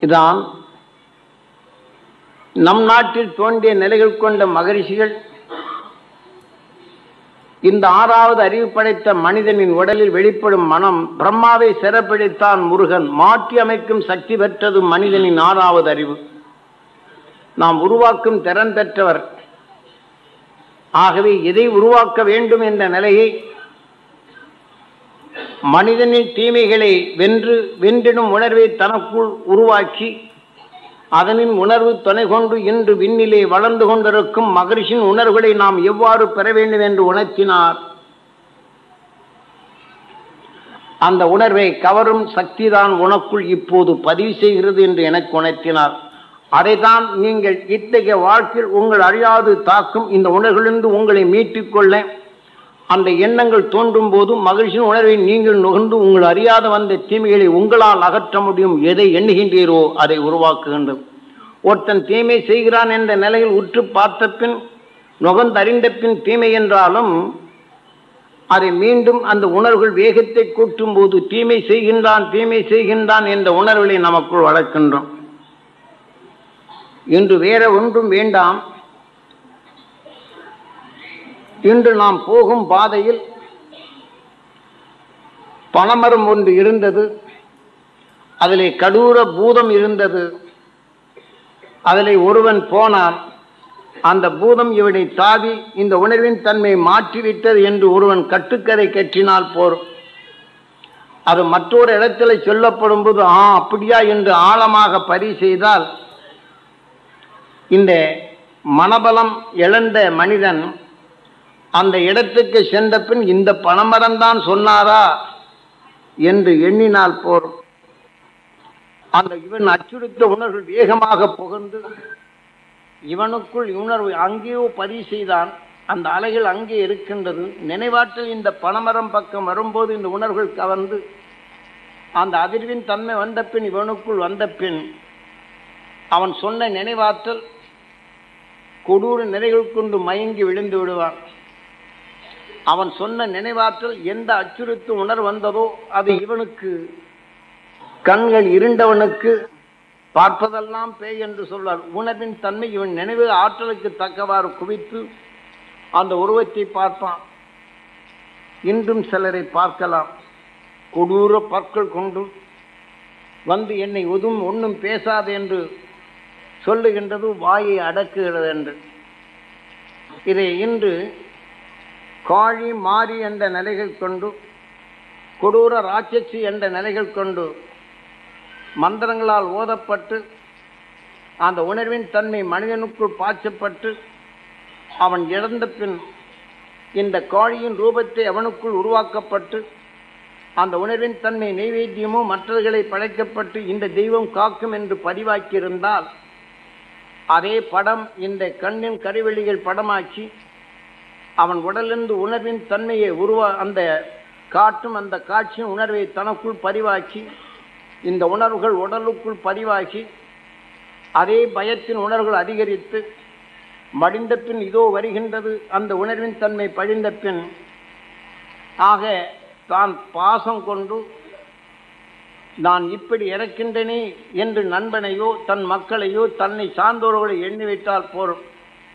இதான் நம் நாட்டில் தோன்றிய நிலைகள் கொண்ட மகரிஷிகள் இந்த ஆறாவது அறிவு படைத்த மனிதனின் உடலில் வெளிப்படும் மனம் பிரம்மாவை சிறப்பிடித்தான் முருகன் மாற்றி அமைக்கும் சக்தி பெற்றது மனிதனின் ஆறாவது அறிவு நாம் உருவாக்கும் திறன் பெற்றவர் ஆகவே எதை உருவாக்க வேண்டும் என்ற நிலையை மனிதனின் தீமைகளை வென்று வென்றிடும் உணர்வை தனக்குள் உருவாக்கி அதனின் உணர்வு துணை கொண்டு இன்று விண்ணிலே வளர்ந்து கொண்டிருக்கும் மகரிஷின் உணர்வுகளை நாம் எவ்வாறு பெற வேண்டும் என்று உணர்த்தினார் அந்த உணர்வை கவரும் சக்திதான் உனக்குள் இப்போது பதிவு செய்கிறது என்று எனக்கு உணர்த்தினார் அதைதான் நீங்கள் இத்தகைய வாழ்க்கையில் உங்கள் அறியாது தாக்கும் இந்த உணர்விலிருந்து உங்களை மீட்டுக் கொள்ள அந்த எண்ணங்கள் தோன்றும் போது மகிழ்ச்சியின் உணர்வை நீங்கள் நுகர்ந்து உங்கள் அறியாத வந்த தீமைகளை உங்களால் அகற்ற முடியும் எதை எண்ணுகின்றீரோ அதை உருவாக்குகின்றது ஒருத்தன் தீமை செய்கிறான் என்ற நிலையில் உற்று பார்த்த பின் நுகர்ந்தறிந்த பின் தீமை என்றாலும் அதை மீண்டும் அந்த உணர்வுகள் வேகத்தை கூட்டும் போது தீமை செய்கின்றான் தீமை செய்கின்றான் என்ற உணர்வுகளை நமக்குள் வளர்க்கின்றோம் இன்று வேற ஒன்றும் வேண்டாம் இன்று நாம் போகும் பாதையில் பனைமரம் ஒன்று இருந்தது அதிலே கடூர பூதம் இருந்தது அதிலே ஒருவன் போனான் அந்த பூதம் இவனை தாவி இந்த உணர்வின் தன்மை மாற்றிவிட்டது என்று ஒருவன் கட்டுக்கதை கற்றினால் போரும் அது மற்றொரு இடத்துல சொல்லப்படும் போது ஆ அப்படியா என்று ஆழமாக பரி செய்தால் இந்த மனபலம் இழந்த மனிதன் அந்த இடத்துக்கு சென்ற பின் இந்த பணமரம்தான் சொன்னாரா என்று எண்ணினால் போரும் அந்த இவன் அச்சுறுத்த உணர்வு வேகமாக புகழ்ந்து இவனுக்குள் உணர்வு அங்கேயோ பதிவு செய்தான் அந்த அலைகள் அங்கே இருக்கின்றது நினைவாற்றல் இந்த பணமரம் பக்கம் வரும்போது இந்த உணர்வுகள் கவர்ந்து அந்த அதிர்வின் தன்மை வந்த பின் இவனுக்குள் வந்த பின் அவன் சொன்ன நினைவாற்றல் கொடூர நிலைகள் கொண்டு மயங்கி விழுந்து விடுவான் அவன் சொன்ன நினைவாற்றல் எந்த அச்சுறுத்தும் உணர்வு வந்ததோ அது இவனுக்கு கண்கள் இருண்டவனுக்கு பார்ப்பதெல்லாம் பேய் என்று சொல்வார் உணர்வின் தன்மை இவன் நினைவு ஆற்றலுக்கு தக்கவாறு குவித்து அந்த உருவத்தை பார்ப்பான் இன்றும் சிலரை பார்க்கலாம் கொடூர பற்கள் கொண்டு வந்து என்னை ஒதும் ஒன்றும் பேசாது என்று சொல்லுகின்றது வாயை அடக்குகிறது என்று இதை இன்று காழி மாறி என்ற நிலைகள் கொண்டு கொடூர ராட்சசி என்ற நிலைகள் கொண்டு மந்திரங்களால் ஓதப்பட்டு அந்த உணர்வின் தன்மை மனிதனுக்குள் பாய்ச்சப்பட்டு அவன் இழந்த பின் இந்த காழியின் ரூபத்தை அவனுக்குள் உருவாக்கப்பட்டு அந்த உணர்வின் தன்மை நெய்வேத்தியமோ மற்றவர்களை படைக்கப்பட்டு இந்த தெய்வம் காக்கும் என்று பதிவாக்கியிருந்தால் அதே படம் இந்த கண்ணின் கருவெளிகள் படமாக்கி அவன் உடலிருந்து உணர்வின் தன்மையை உருவா அந்த காட்டும் அந்த காட்சியின் உணர்வை தனக்குள் பதிவாக்கி இந்த உணர்வுகள் உடலுக்குள் பதிவாகி அதே பயத்தின் உணர்வுகள் அதிகரித்து மடிந்த பின் இதோ வருகின்றது அந்த உணர்வின் தன்மை பழிந்த பின் ஆக தான் பாசம் கொண்டு நான் இப்படி இறக்கின்றனே என்று நண்பனையோ தன் மக்களையோ தன்னை சார்ந்தோர்களை எண்ணி வைத்தால் போரும்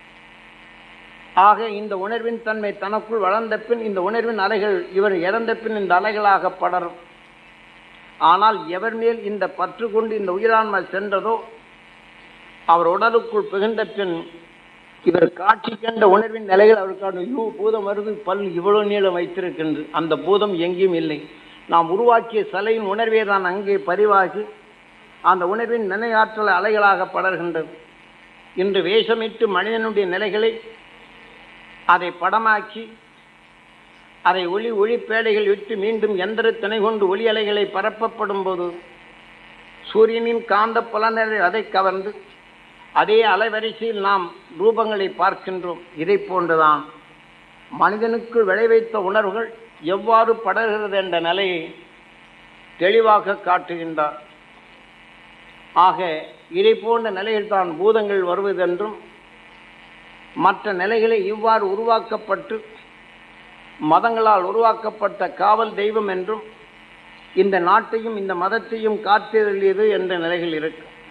ஆக இந்த உணர்வின் தன்மை தனக்குள் வளர்ந்த பின் இந்த உணர்வின் அலைகள் இவர் இறந்த பின் இந்த அலைகளாக படரும் ஆனால் எவர் மேல் இந்த பற்று கொண்டு இந்த உயிரான்மை சென்றதோ அவர் உடலுக்குள் புகுந்த பின் இவர் காட்சி கண்ட உணர்வின் நிலைகள் அவருக்கான யூ பூதம் வருது பல் இவ்வளவு நீளம் வைத்திருக்கின்றது அந்த பூதம் எங்கேயும் இல்லை நாம் உருவாக்கிய சிலையின் உணர்வே தான் அங்கே பதிவாகி அந்த உணர்வின் நினையாற்றல் அலைகளாக படர்கின்றது இன்று வேஷமிட்டு மனிதனுடைய நிலைகளை அதை படமாக்கி அதை ஒளி ஒளி பேடைகள் விட்டு மீண்டும் எந்திர துணை கொண்டு ஒளி அலைகளை பரப்பப்படும் போது சூரியனின் காந்த புலனரை அதை கவர்ந்து அதே அலைவரிசையில் நாம் ரூபங்களை பார்க்கின்றோம் இதை போன்றுதான் மனிதனுக்கு விளைவைத்த உணர்வுகள் எவ்வாறு படர்கிறது என்ற நிலையை தெளிவாக காட்டுகின்றார் ஆக இதை போன்ற நிலையில் தான் பூதங்கள் வருவதென்றும் மற்ற நிலைகளை இவ்வாறு உருவாக்கப்பட்டு மதங்களால் உருவாக்கப்பட்ட காவல் தெய்வம் என்றும் இந்த நாட்டையும் இந்த மதத்தையும் காத்திருளியது என்ற நிலைகள் இருக்கு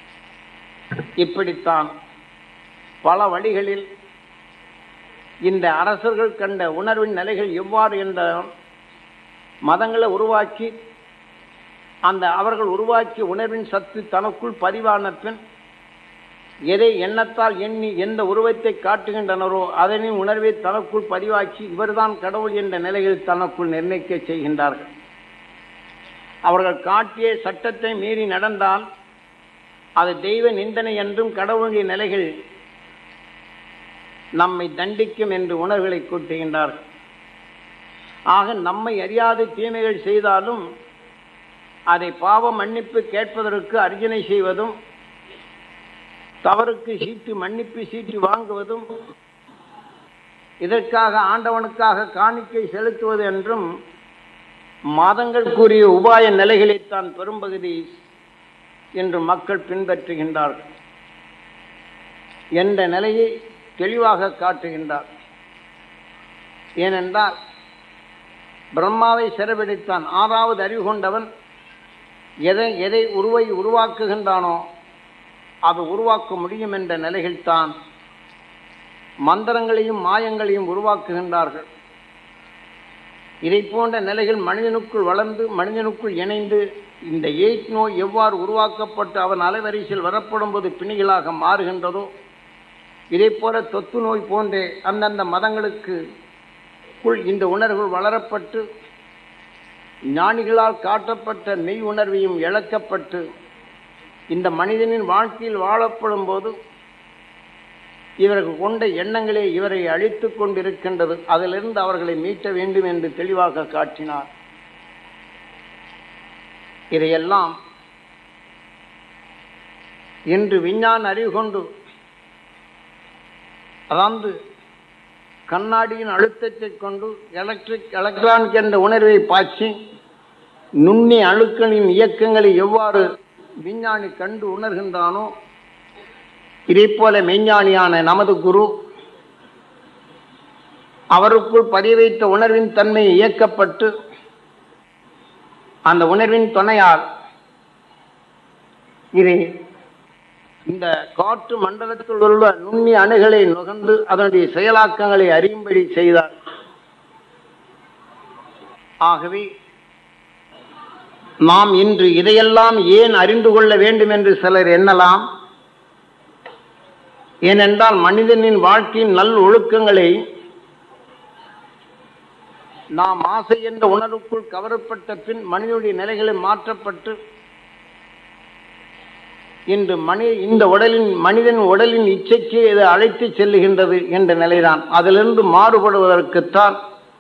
இப்படித்தான் பல வழிகளில் இந்த அரசர்கள் கண்ட உணர்வின் நிலைகள் எவ்வாறு என்ற மதங்களை உருவாக்கி அந்த அவர்கள் உருவாக்கிய உணர்வின் சத்து தனக்குள் பதிவான பின் எதை எண்ணத்தால் எண்ணி எந்த உருவத்தை காட்டுகின்றனரோ அதனின் உணர்வை தனக்குள் பதிவாக்கி இவர்தான் கடவுள் என்ற நிலையில் தனக்குள் நிர்ணயிக்க செய்கின்றார்கள் அவர்கள் காட்டிய சட்டத்தை மீறி நடந்தால் அது தெய்வ நிந்தனை என்றும் கடவுளுடைய நிலைகள் நம்மை தண்டிக்கும் என்று உணர்வுகளை கூட்டுகின்றார்கள் ஆக நம்மை அறியாது தீமைகள் செய்தாலும் அதை பாவ மன்னிப்பு கேட்பதற்கு அர்ஜனை செய்வதும் தவறுக்கு சீட்டு மன்னிப்பு சீட்டு வாங்குவதும் இதற்காக ஆண்டவனுக்காக காணிக்கை செலுத்துவது என்றும் மாதங்கள் கூறிய உபாய நிலைகளைத்தான் பெரும்பகுதி என்று மக்கள் பின்பற்றுகின்றார்கள் என்ற நிலையை தெளிவாக காட்டுகின்றார் ஏனென்றால் பிரம்மாவை சிறப்பிடித்தான் ஆறாவது அறிவு கொண்டவன் எதை எதை உருவை உருவாக்குகின்றானோ அது உருவாக்க முடியும் என்ற நிலையில்தான் மந்திரங்களையும் மாயங்களையும் உருவாக்குகின்றார்கள் இதை போன்ற நிலைகள் மனிதனுக்குள் வளர்ந்து மனிதனுக்குள் இணைந்து இந்த எய்ட் நோய் எவ்வாறு உருவாக்கப்பட்டு அவன் அலைவரிசையில் வரப்படும் போது பிணிகளாக மாறுகின்றதோ இதே போல தொத்து நோய் போன்ற அந்தந்த மதங்களுக்கு குள் இந்த உணர்வுகள் வளரப்பட்டு ஞானிகளால் காட்டப்பட்ட மெய் உணர்வையும் இழக்கப்பட்டு இந்த மனிதனின் வாழ்க்கையில் வாழப்படும் போது இவர்கள் கொண்ட எண்ணங்களே இவரை அழித்து கொண்டிருக்கின்றது அதிலிருந்து அவர்களை மீட்ட வேண்டும் என்று தெளிவாக காட்டினார் இதையெல்லாம் இன்று விஞ்ஞான அறிவு கொண்டு அதாவது கண்ணாடியின் அழுத்தத்தை கொண்டு எலக்ட்ரிக் எலக்ட்ரானிக் என்ற உணர்வை பாய்ச்சி நுண்ணி அணுக்களின் இயக்கங்களை எவ்வாறு விஞ்ஞானி கண்டு உணர்கின்றானோ இதே போல மெய்ஞானியான நமது குரு அவருக்குள் பதிய வைத்த உணர்வின் தன்மை இயக்கப்பட்டு அந்த உணர்வின் துணையால் இதை இந்த காற்று மண்டலத்தில் உள்ள நுண்ணி அணுகளை நுகர்ந்து அதனுடைய செயலாக்கங்களை அறியும்படி செய்தார் ஆகவே நாம் இன்று இதையெல்லாம் ஏன் அறிந்து கொள்ள வேண்டும் என்று சிலர் எண்ணலாம் ஏனென்றால் மனிதனின் வாழ்க்கையின் நல் ஒழுக்கங்களை நாம் ஆசை என்ற உணர்வுக்குள் கவரப்பட்ட பின் மனிதனுடைய நிலைகளை மாற்றப்பட்டு இன்று மனி இந்த உடலின் மனிதன் உடலின் இச்சைக்கு இது அழைத்து செல்லுகின்றது என்ற நிலைதான் அதிலிருந்து மாறுபடுவதற்குத்தான்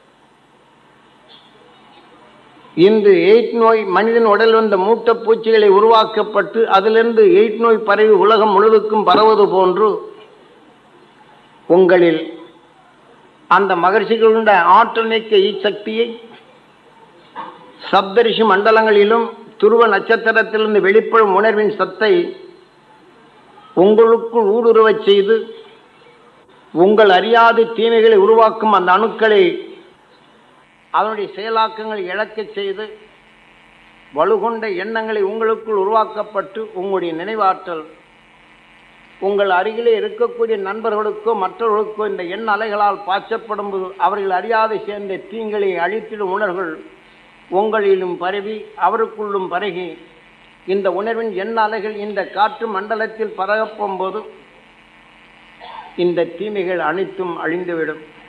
இன்று எய்ட் நோய் மனிதன் உடல் வந்த மூட்ட பூச்சிகளை உருவாக்கப்பட்டு அதிலிருந்து எய்ட் நோய் பரவி உலகம் முழுவதுக்கும் பரவது போன்று உங்களில் அந்த மகர்ஷிகளுடைய ஆற்றல் நீக்க இச்சக்தியை சப்தரிஷி மண்டலங்களிலும் துருவ நட்சத்திரத்திலிருந்து வெளிப்படும் உணர்வின் சத்தை உங்களுக்குள் ஊடுருவச் செய்து உங்கள் அறியாது தீமைகளை உருவாக்கும் அந்த அணுக்களை அதனுடைய செயலாக்கங்களை இழக்கச் செய்து வலுகொண்ட எண்ணங்களை உங்களுக்குள் உருவாக்கப்பட்டு உங்களுடைய நினைவாற்றல் உங்கள் அருகிலே இருக்கக்கூடிய நண்பர்களுக்கோ மற்றவர்களுக்கோ இந்த எண்ண அலைகளால் பாய்ச்சப்படும் போது அவர்கள் அறியாது சேர்ந்த தீங்களை அழித்திடும் உணர்வுகள் உங்களிலும் பரவி அவருக்குள்ளும் பரகி இந்த உணர்வின் எண்ண அலைகள் இந்த காற்று மண்டலத்தில் பரப்பம் போது இந்த தீமைகள் அனைத்தும் அழிந்துவிடும்